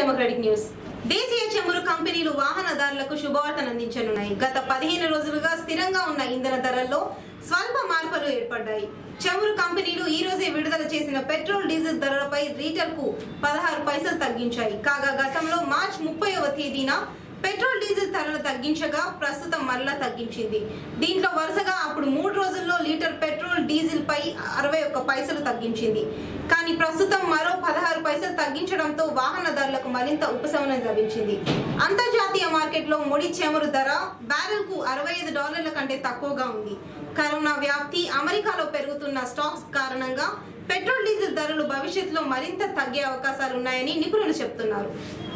democratic news దేశీయ చమురు కంపెనీలు వాహనదారులకు శుభవార్తను అందించనున్నాయి గత పదిహేను రోజులుగా స్థిరంగా ఉన్న ఇంధన ధరల్లో స్వల్ప మార్పులు ఏర్పడ్డాయి చమురు కంపెనీలు ఈ రోజే విడుదల చేసిన పెట్రోల్ డీజిల్ ధరలపై లీటర్ కు పదహారు పైసలు తగ్గించాయి కాగా గతంలో మార్చి ముప్పైవ తేదీన పెట్రోల్ డీజిల్ ధరలు తగ్గించగా ప్రస్తుతం మరలా తగ్గించింది దీంట్లో వరుసగా అప్పుడు మూడు రోజుల్లో లీటర్ పెట్రోల్ డీజిల్ పై అరవై ఒక్క పైసలు తగ్గించింది కానీ ప్రస్తుతం మరో పదహారు పైసలు తగ్గించడంతో వాహనదారులకు మరింత ఉపశమనం లభించింది అంతర్జాతీయ మార్కెట్లో ముడి చమురు ధర బ్యారెల్ కు అరవై ఐదు డాలర్ల కంటే తక్కువగా ఉంది కరోనా వ్యాప్తి అమెరికాలో పెరుగుతున్న స్టాక్స్ కారణంగా పెట్రోల్ డీజిల్ ధరలు భవిష్యత్తులో మరింత తగ్గే అవకాశాలున్నాయని నిపుణులు చెబుతున్నారు